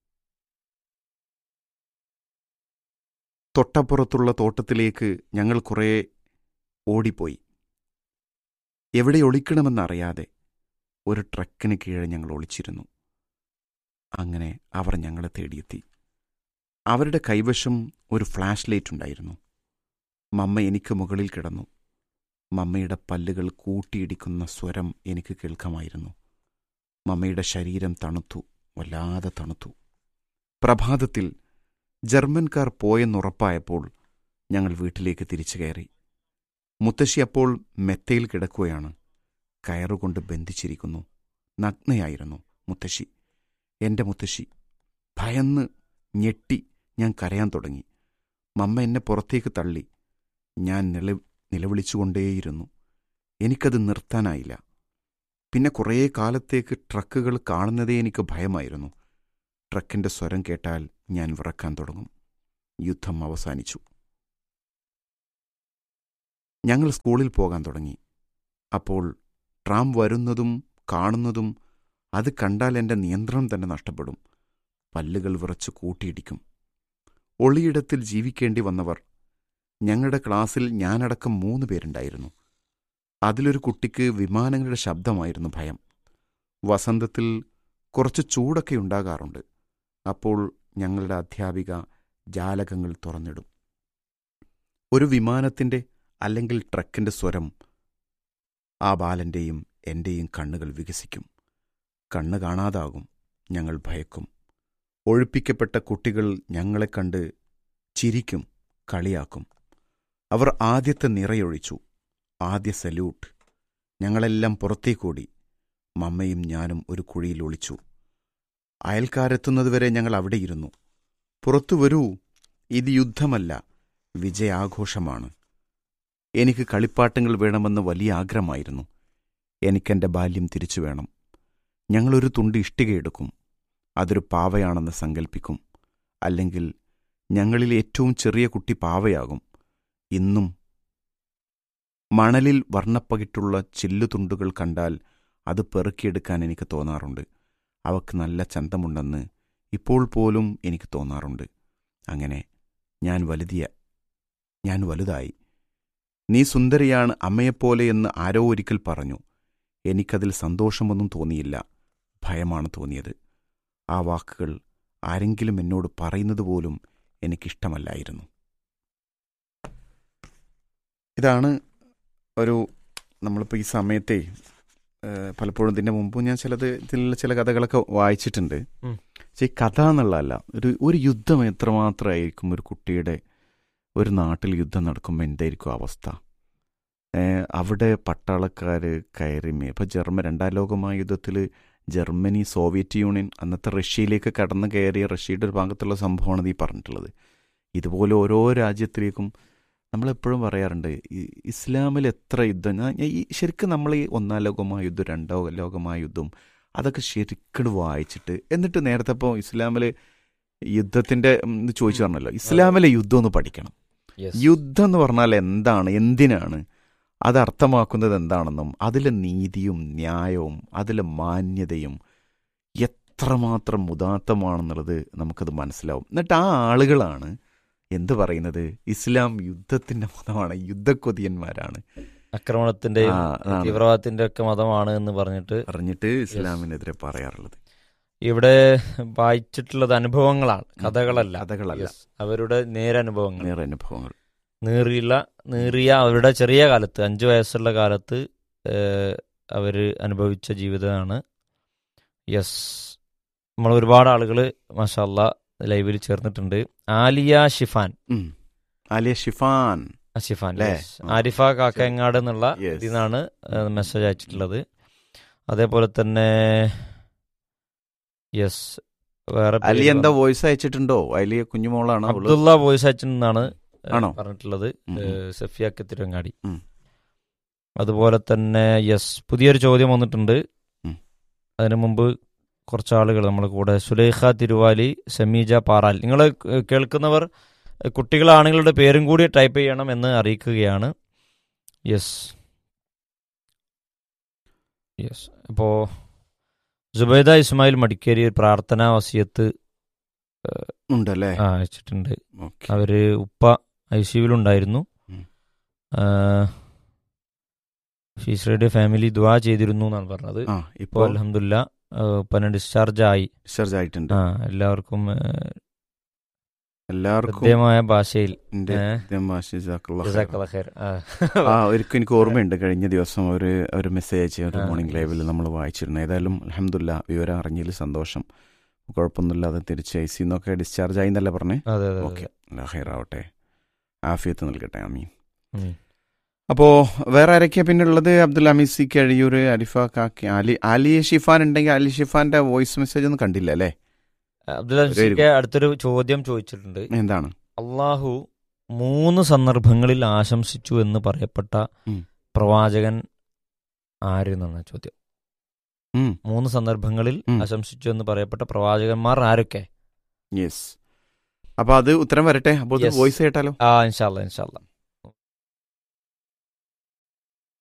തൊട്ടപ്പുറത്തുള്ള തോട്ടത്തിലേക്ക് ഞങ്ങൾ കുറേ ഓടിപ്പോയി എവിടെ ഒളിക്കണമെന്നറിയാതെ ഒരു ട്രക്കിന് കീഴെ ഞങ്ങൾ ഒളിച്ചിരുന്നു അങ്ങനെ അവർ ഞങ്ങളെ തേടിയെത്തി അവരുടെ കൈവശം ഒരു ഫ്ലാഷ് ലൈറ്റ് ഉണ്ടായിരുന്നു മമ്മ എനിക്ക് മുകളിൽ കിടന്നു മമ്മയുടെ പല്ലുകൾ കൂട്ടിയിടിക്കുന്ന സ്വരം എനിക്ക് കേൾക്കാമായിരുന്നു മമ്മയുടെ ശരീരം തണുത്തു വല്ലാതെ തണുത്തു പ്രഭാതത്തിൽ ജർമ്മൻകാർ പോയെന്നുറപ്പായപ്പോൾ ഞങ്ങൾ വീട്ടിലേക്ക് തിരിച്ചു കയറി മുത്തശ്ശി അപ്പോൾ മെത്തയിൽ കിടക്കുകയാണ് കയറുകൊണ്ട് ബന്ധിച്ചിരിക്കുന്നു നഗ്നയായിരുന്നു മുത്തശ്ശി എന്റെ മുത്തശ്ശി ഭയന്ന് ഞെട്ടി ഞാൻ കരയാൻ തുടങ്ങി മമ്മ എന്നെ പുറത്തേക്ക് തള്ളി ഞാൻ നില നിലവിളിച്ചുകൊണ്ടേയിരുന്നു എനിക്കത് നിർത്താനായില്ല പിന്നെ കുറേ കാലത്തേക്ക് ട്രക്കുകൾ കാണുന്നതേ എനിക്ക് ഭയമായിരുന്നു ട്രക്കിന്റെ സ്വരം കേട്ടാൽ ഞാൻ വിറക്കാൻ തുടങ്ങും യുദ്ധം അവസാനിച്ചു ഞങ്ങൾ സ്കൂളിൽ പോകാൻ തുടങ്ങി അപ്പോൾ ട്രാം വരുന്നതും കാണുന്നതും അത് കണ്ടാൽ എൻ്റെ നിയന്ത്രണം തന്നെ നഷ്ടപ്പെടും പല്ലുകൾ വിറച്ച് കൂട്ടിയിടിക്കും ഒളിയിടത്തിൽ ജീവിക്കേണ്ടി വന്നവർ ഞങ്ങളുടെ ക്ലാസ്സിൽ ഞാനടക്കം മൂന്ന് പേരുണ്ടായിരുന്നു അതിലൊരു കുട്ടിക്ക് വിമാനങ്ങളുടെ ശബ്ദമായിരുന്നു ഭയം വസന്തത്തിൽ കുറച്ച് ചൂടൊക്കെ ഉണ്ടാകാറുണ്ട് അപ്പോൾ ഞങ്ങളുടെ അധ്യാപിക ജാലകങ്ങൾ തുറന്നിടും ഒരു വിമാനത്തിന്റെ അല്ലെങ്കിൽ ട്രക്കിന്റെ സ്വരം ആ ബാലന്റെയും എന്റെയും കണ്ണുകൾ വികസിക്കും കണ്ണ് കാണാതാകും ഞങ്ങൾ ഭയക്കും ഒഴിപ്പിക്കപ്പെട്ട കുട്ടികൾ ഞങ്ങളെ കണ്ട് ചിരിക്കും കളിയാക്കും അവർ ആദ്യത്തെ നിറയൊഴിച്ചു ആദ്യ സല്യൂട്ട് ഞങ്ങളെല്ലാം പുറത്തേക്കോടി മമ്മയും ഞാനും ഒരു കുഴിയിൽ ഒളിച്ചു അയൽക്കാരെത്തുന്നതുവരെ ഞങ്ങൾ അവിടെയിരുന്നു പുറത്തു വരൂ ഇത് യുദ്ധമല്ല വിജയാഘോഷമാണ് എനിക്ക് കളിപ്പാട്ടങ്ങൾ വേണമെന്ന് വലിയ ആഗ്രഹമായിരുന്നു എനിക്കെന്റെ ബാല്യം തിരിച്ചു വേണം ഞങ്ങളൊരു തുണ്ട് ഇഷ്ടികയെടുക്കും അതൊരു പാവയാണെന്ന് സങ്കൽപ്പിക്കും അല്ലെങ്കിൽ ഞങ്ങളിൽ ഏറ്റവും ചെറിയ കുട്ടി പാവയാകും ഇന്നും മണലിൽ വർണ്ണപ്പകിട്ടുള്ള ചില്ലുതുണ്ടുകൾ കണ്ടാൽ അത് പെറുക്കിയെടുക്കാൻ എനിക്ക് തോന്നാറുണ്ട് അവക്ക് നല്ല ചന്തമുണ്ടെന്ന് ഇപ്പോൾ പോലും എനിക്ക് തോന്നാറുണ്ട് അങ്ങനെ ഞാൻ വലുതിയ ഞാൻ വലുതായി നീ സുന്ദരിയാണ് അമ്മയെപ്പോലെ എന്ന് ആരോ ഒരിക്കൽ പറഞ്ഞു എനിക്കതിൽ സന്തോഷമൊന്നും തോന്നിയില്ല ഭയമാണ് തോന്നിയത് ആ വാക്കുകൾ ആരെങ്കിലും എന്നോട് പറയുന്നത് പോലും എനിക്കിഷ്ടമല്ലായിരുന്നു ഇതാണ് ഒരു നമ്മളിപ്പോൾ ഈ സമയത്തെ ഏഹ്, പലപ്പോഴും ഇതിൻ്റെ മുമ്പ് ഞാൻ ചിലത് ഇതിലുള്ള ചില കഥകളൊക്കെ വായിച്ചിട്ടുണ്ട് ഉം. പക്ഷേ ഈ കഥ എന്നുള്ളതല്ല ഒരു ഒരു യുദ്ധം എത്രമാത്രമായിരിക്കും ഒരു കുട്ടിയുടെ ഒരു നാട്ടിൽ യുദ്ധം നടക്കുമ്പോൾ എന്തായിരിക്കും അവസ്ഥ ഏഹ്, അവിടെ പട്ടാളക്കാർ കയറി മേ- ഇപ്പോൾ ജർമ്മൻ രണ്ടാം ലോകമായ യുദ്ധത്തിൽ ജർമ്മനി സോവിയറ്റ് യൂണിയൻ അന്നത്തെ റഷ്യയിലേക്ക് കടന്നു കയറിയ റഷ്യയുടെ ഒരു ഭാഗത്തുള്ള സംഭവമാണ് ഈ പറഞ്ഞിട്ടുള്ളത് ഇതുപോലെ ഓരോ രാജ്യത്തിലേക്കും നമ്മളെപ്പോഴും പറയാറുണ്ട് ഈ ഇസ്ലാമിൽ എത്ര യുദ്ധം ഞാൻ- ഞാൻ ഈ ശരിക്കും നമ്മൾ ഈ ഒന്നാം ലോകമായ യുദ്ധം രണ്ടാം ലോകമായ യുദ്ധം അതൊക്കെ ശരിക്കും വായിച്ചിട്ട് എന്നിട്ട് നേരത്തെ ഇപ്പോൾ ഇസ്ലാമിൽ യുദ്ധത്തിന്റെ ഉം, ഇത് ചോദിച്ചു പറഞ്ഞല്ലോ ഇസ്ലാമിലെ യുദ്ധം ഒന്ന് പഠിക്കണം Yes. യുദ്ധം എന്ന് പറഞ്ഞാൽ എന്താണ് എന്തിനാണ് അത് അർത്ഥമാക്കുന്നത് എന്താണെന്നും അതിലെ നീതിയും ന്യായവും അതിലെ മാന്യതയും എത്രമാത്രം ഉദാത്തമാണെന്നുള്ളത് നമുക്കത് മനസ്സിലാവും എന്നിട്ട് ആ ആളുകളാണ് എന്ത് പറയുന്നത് ഇസ്ലാം യുദ്ധത്തിന്റെ മതമാണ് യുദ്ധക്കൊതിയന്മാരാണ് ആക്രമണത്തിന്റെയും ആ, അതാണ്. തീവ്രവാദത്തിന്റെ ഒക്കെ മതമാണ് എന്ന് പറഞ്ഞിട്ട് പറഞ്ഞിട്ട് ഇസ്ലാമിനെതിരെ പറയാറുള്ളത് ഇവിടെ വായിച്ചിട്ടുള്ളത് അനുഭവങ്ങളാണ് കഥകളല്ല കഥകളല്ല Yes. അവരുടെ നേരനുഭവങ്ങൾ നേരെ അനുഭവങ്ങൾ നീറിയുള്ള നീറിയ അവരുടെ ചെറിയ കാലത്ത് അഞ്ചു വയസ്സുള്ള കാലത്ത് ഏഹ്, അവര് അനുഭവിച്ച ജീവിതമാണ് യെസ് നമ്മൾ ഒരുപാട് ആളുകൾ മാഷല്ല ലൈവിൽ ചേർന്നിട്ടുണ്ട് ആലിയ ഷിഫാൻ ഉം. ആലിയ ഷിഫാൻ ആ, ഷിഫാൻ അല്ലേ? yes. ആ. ആരിഫ കാക്കയങ്ങാട് എന്നുള്ള Yes. ഇതിൽ നിന്നാണ് മെസ്സേജ് അയച്ചിട്ടുള്ളത് അതേപോലെ തന്നെ യെസ് വേറെ അലി പേര് എന്താ വോയിസ് അയച്ചിട്ടുണ്ടോ അലി കുഞ്ഞുമോളാണ് അവള് അബ്ദുള്ള വോയിസ് അയച്ചെന്നാണ് ആണോ? പറഞ്ഞിട്ടുള്ളത് ഉം, ഉം. ഏഹ് സഫിയാക്ക് തിരുവങ്ങാടി ഉം. അതുപോലെ തന്നെ യെസ് പുതിയൊരു ചോദ്യം വന്നിട്ടുണ്ട് ഉം. അതിനു മുമ്പ് കുറച്ച് ആളുകൾ നമ്മുടെ കൂടെ സുലൈഖ തിരുവാലി സമീജ പാറാൽ നിങ്ങൾ കേൾക്കുന്നവർ ഏഹ് കുട്ടികളാണുങ്ങളുടെ പേരും കൂടി ടൈപ്പ് ചെയ്യണം എന്ന് അറിയിക്കുകയാണ് യെസ് യെസ് അപ്പോൾ ജുബൈദ ഇസ്മായിൽ മടിക്കേരി ഒരു പ്രാർത്ഥനാ വസിയത്ത് ഉണ്ടല്ലേ ആ, അയച്ചിട്ടുണ്ട് ഓക്കെ അവര് ഉപ്പ ഐ സിയുവിലുണ്ടായിരുന്നു ഉം. ഫീസ് റേഡിയോ ഫാമിലി ദ്വാ ചെയ്തിരുന്നു എന്നാണ് പറഞ്ഞത് ആ ഇപ്പോൾ ഇപ്പോൾ അലഹമില്ല ഉപ്പനെ ഡിസ്ചാർജ് ആയി ഡിസ്ചാർജ് ആയിട്ടുണ്ട് ആ എല്ലാവർക്കും ആ, എല്ലാവർക്കും ഹൃദ്യമായ ഭാഷയിൽ എന്റെ ഏ? ഹൃദയം ആശിസ് ജസാക്കല്ലാഹ് ഖൈർ. ജസാക്കല്ലാഹ് ഖൈർ. ആ. ആ ഒരിക്കൽ എനിക്ക് ഓർമ്മയുണ്ട് കഴിഞ്ഞ ദിവസം ഒരു ഒരു മെസ്സേജ് അയച്ച ഒരു ആ, മോർണിംഗ് ലൈവിൽ നമ്മൾ വായിച്ചിരുന്നു ഏതായാലും അലഹമില്ല വിവരം അറിഞ്ഞതിൽ സന്തോഷം കുഴപ്പമൊന്നുമില്ലാതെ തിരിച്ച് ഐ സി നിന്നൊക്കെ ഡിസ്ചാർജ് ആയി എന്നല്ലേ പറഞ്ഞേ അതെ അതെ ഓക്കെ ഹൈറാവട്ടെ ആഫിയത്ത് നൽകട്ടെ അമീൻ ഉം. അപ്പോൾ വേറെ ആരൊക്കെയാ പിന്നെ ഉള്ളത് അബ്ദുൽ ഹമീദ് സി കഴിയൂർ അലിഫ കാക്കി അലി അലി ഷിഫാൻ ഉണ്ടെങ്കിൽ അലി ഷിഫാന്റെ വോയിസ് മെസ്സേജ് ഒന്നും കണ്ടില്ല അല്ലേ അബ്ദുൽ ഹമീദ് അടുത്തൊരു ചോദ്യം ചോദിച്ചിട്ടുണ്ട് എന്താണ് അള്ളാഹു മൂന്ന് സന്ദർഭങ്ങളിൽ ആശംസിച്ചു എന്ന് പറയപ്പെട്ട ഉം. പ്രവാചകൻ ആര് എന്നാണ് ചോദ്യം ഉം. മൂന്ന് സന്ദർഭങ്ങളിൽ ഉം. ആശംസിച്ചു എന്ന് പറയപ്പെട്ട പ്രവാചകന്മാർ ആരൊക്കെ യെസ് അപ്പൊ അത് ഉത്തരം വരട്ടെ അപ്പോൾ Yes. വോയിസ് കേട്ടാലോ ആ ഇൻഷാല്ല ഇൻഷാല്ല